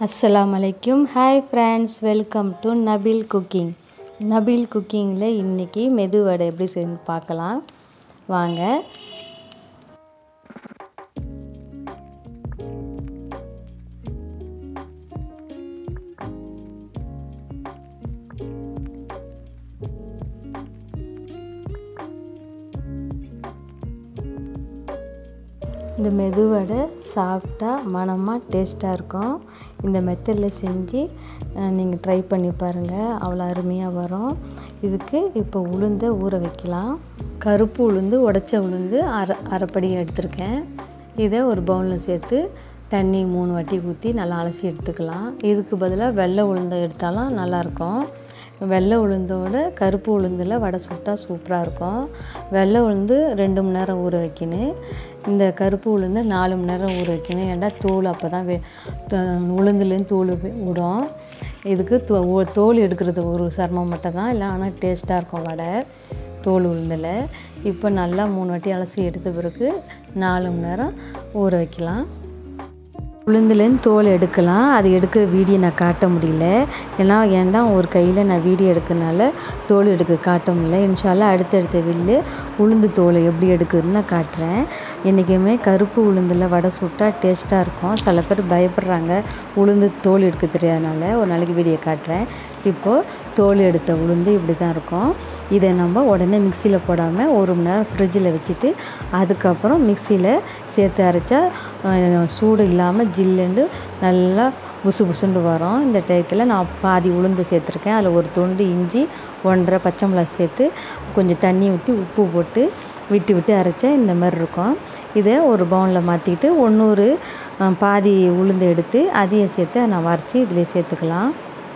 அஸ்ஸலாமு அலைக்கும் hi friends welcome to Nabil cooking Nabil குக்கிங்கில் இன்றைக்கி மெதுவடை எப்படி செய்யணும்னு பார்க்கலாம் வாங்க இந்த மெதுவடை சாஃப்டாக மணமாக டேஸ்ட்டாக இருக்கும் இந்த மெத்தடில் செஞ்சு நீங்கள் ட்ரை பண்ணி பாருங்கள் அவ்வளோ அருமையாக வரும் இதுக்கு இப்போ உளுந்தை ஊற வைக்கலாம் கருப்பு உளுந்து உடச்ச உளுந்து அரை அரைப்படி எடுத்திருக்கேன் இதை ஒரு பவுலில் சேர்த்து தண்ணி மூணு வாட்டி ஊற்றி நல்லா அலசி எடுத்துக்கலாம் இதுக்கு பதிலாக வெள்ளை உளுந்தை எடுத்தாலும் நல்லாயிருக்கும் வெள்ளை உளுந்தோட கருப்பு உளுந்தில் வடை சுட்டால் சூப்பராக இருக்கும் வெள்ளை உளுந்து ரெண்டு மணி நேரம் ஊற வைக்கணும் இந்த கருப்பு உளுந்து நாலு மணி நேரம் ஊற வைக்கணும் ஏன்னா தோல் அப்போ தான் வே உளுந்துலேருந்து தோல் விடும் இதுக்கு தோ தோல் எடுக்கிறது ஒரு சிரமம் மட்டும் தான் இல்லை ஆனால் டேஸ்ட்டாக இருக்கும் வடை தோல் உளுந்தில் இப்போ நல்லா மூணு வாட்டி அலசி எடுத்த பிறகு நாலு மணி நேரம் ஊற வைக்கலாம் உளுந்துலேருந்து தோல் எடுக்கலாம் அது எடுக்கிற வீடியோ நான் காட்ட முடியல ஏன்னா ஏன்னா ஒரு கையில் நான் வீடியோ எடுக்கிறனால தோல் எடுக்க காட்ட முடியல இன்ஷால்லா அடுத்தடுத்த வில்லு உளுந்து தோலை எப்படி எடுக்குதுன்னு நான் காட்டுறேன் என்றைக்குமே கருப்பு உளுந்தில் வடை சுட்டால் டேஸ்ட்டாக இருக்கும் சில பேர் பயப்படுறாங்க உளுந்து தோல் எடுக்க தெரியாதனால ஒரு நாளைக்கு வீடியோ காட்டுறேன் இப்போது தோல் எடுத்த உளுந்து இப்படி தான் இருக்கும் இதை நம்ம உடனே மிக்சியில் போடாமல் ஒரு மணி நேரம் ஃப்ரிட்ஜில் வச்சுட்டு அதுக்கப்புறம் மிக்சியில் சேர்த்து அரைச்சா சூடு இல்லாமல் ஜில்லுண்டு நல்லா புசு புசுண்டு வரும் இந்த டயத்தில் நான் பாதி உளுந்து சேர்த்துருக்கேன் அதில் ஒரு துண்டு இஞ்சி ஒன்றரை பச்சை மிளகா சேர்த்து கொஞ்சம் தண்ணி ஊற்றி உப்பு போட்டு விட்டு விட்டு அரைச்சா இந்த மாதிரி இருக்கும் இதை ஒரு பவுனில் மாற்றிட்டு ஒன்றொரு பாதி உளுந்து எடுத்து அதையும் சேர்த்து நான் வரைச்சி இதில் சேர்த்துக்கலாம்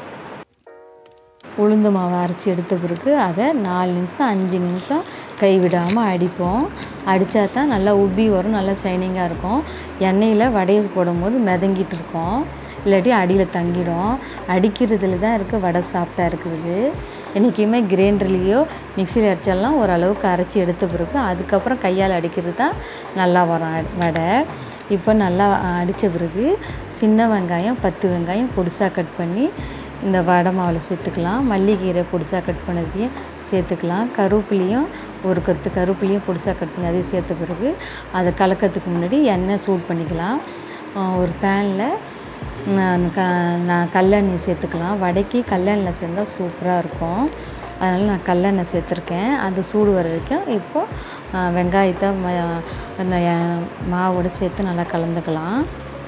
உளுந்து மாவை அரைச்சி எடுத்த பிறகு அதை நாலு நிமிஷம் அஞ்சு நிமிஷம் கைவிடாமல் அடிப்போம் அடித்தா தான் நல்லா உப்பி வரும் நல்லா ஷைனிங்காக இருக்கும் எண்ணெயில் வடையை போடும்போது மிதங்கிட்டு இருக்கும் இல்லாட்டி அடியில் தங்கிடும் அடிக்கிறதுல தான் இருக்குது வடை சாப்பிட்டா இருக்குது என்றைக்குமே கிரைண்டர்லேயோ மிக்சியில் அடித்தாலாம் ஓரளவுக்கு அரைச்சி எடுத்த பிறகு அதுக்கப்புறம் கையால் அடிக்கிறது தான் நல்லா வரும் வடை இப்போ நல்லா அடித்த பிறகு சின்ன வெங்காயம் பத்து வெங்காயம் பொடிசாக கட் பண்ணி இந்த வடை மாவில் சேர்த்துக்கலாம் மல்லிகீரை பொடிசாக கட் பண்ணதையும் சேர்த்துக்கலாம் கருவேப்பிலையும் ஒரு கொத்து கருவேப்பிலையும் பொடிசாக கட் பண்ணி அதையும் சேர்த்த பிறகு அதை கலக்கிறதுக்கு முன்னாடி எண்ணெய் சூட் பண்ணிக்கலாம் ஒரு பேனில் க நான் கல்லெண்ணெய் சேர்த்துக்கலாம் வடைக்கு கல்லெண்ணெய் சேர்ந்தால் சூப்பராக இருக்கும் அதனால் நான் கல்லெண்ணெய் சேர்த்துருக்கேன் அது சூடு வர வரைக்கும் இப்போது வெங்காயத்தை அந்த மாவோடு சேர்த்து நல்லா கலந்துக்கலாம்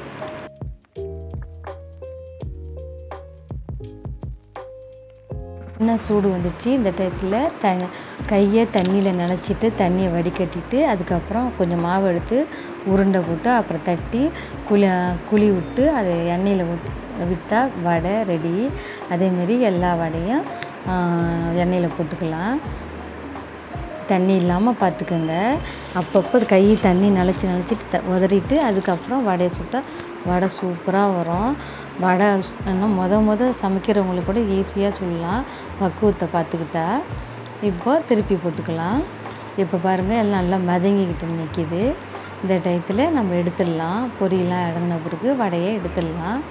எண்ணெய் சூடு வந்துடுச்சு இந்த டயத்தில் த கையை தண்ணியில் நனைச்சிட்டு தண்ணியை வடிகட்டிட்டு அதுக்கப்புறம் கொஞ்சம் மாவு எடுத்து உருண்டை போட்டு அப்புறம் தட்டி குழி குழி விட்டு அதை எண்ணெயில் ஊத் விட்டால் வடை ரெடி அதேமாரி எல்லா வடையும் எண்ணெயில் போட்டுக்கலாம் தண்ணி இல்லாமல் பார்த்துக்கோங்க அப்பப்போ கை தண்ணி நனைச்சி நனைச்சிட்டு த உதறிட்டு அதுக்கப்புறம் வடையை சுட்டால் வடை சூப்பராக வரும் வடை இன்னும் மொத மொதல் சமைக்கிறவங்களுக்கு கூட ஈஸியாக சொல்லலாம் பக்குவத்தை பார்த்துக்கிட்டா இப்போ திருப்பி போட்டுக்கலாம் இப்போ பாருங்கள் எல்லாம் நல்லா மதங்கிக்கிட்டு நிற்கிது இந்த டயத்தில் நம்ம எடுத்துடலாம் பொரியெல்லாம் இடங்கின பிறகு வடையை எடுத்துடலாம்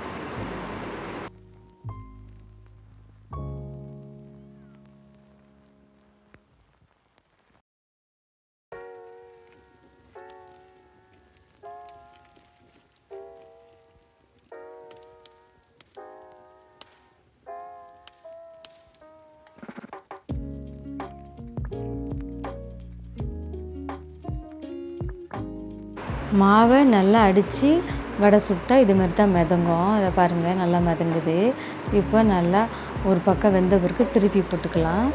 மாவை நல்லா அடித்து வடை சுட்டால் இது மாதிரி தான் மிதங்கும் இதை பாருங்கள் நல்லா மிதங்குது இப்போ நல்லா ஒரு பக்கம் வெந்த பிறகு திருப்பி போட்டுக்கலாம்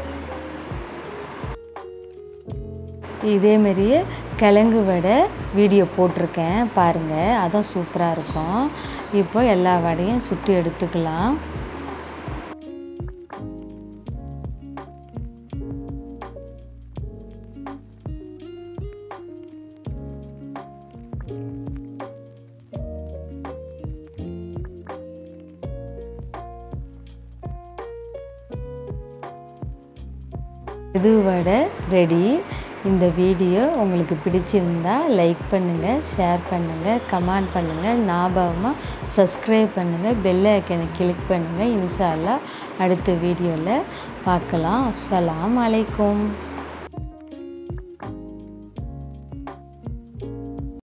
இதேமாரியே கிழங்கு வடை வீடியோ போட்டிருக்கேன் பாருங்கள் அதுவும் சூப்பராக இருக்கும் இப்போ எல்லா வடையும் சுட்டு எடுத்துக்கலாம் இது வடை ரெடி இந்த வீடியோ உங்களுக்கு பிடிச்சிருந்தா லைக் பண்ணுங்கள் ஷேர் பண்ணுங்கள் கமெண்ட் பண்ணுங்கள் ஞாபகமாக சப்ஸ்கிரைப் பண்ணுங்கள் பெல் ஐக்கனை கிளிக் பண்ணுங்கள் இன்ஷா அல்லாஹ் அடுத்த வீடியோவில் பார்க்கலாம் அஸ்ஸலாமு அலைக்கும்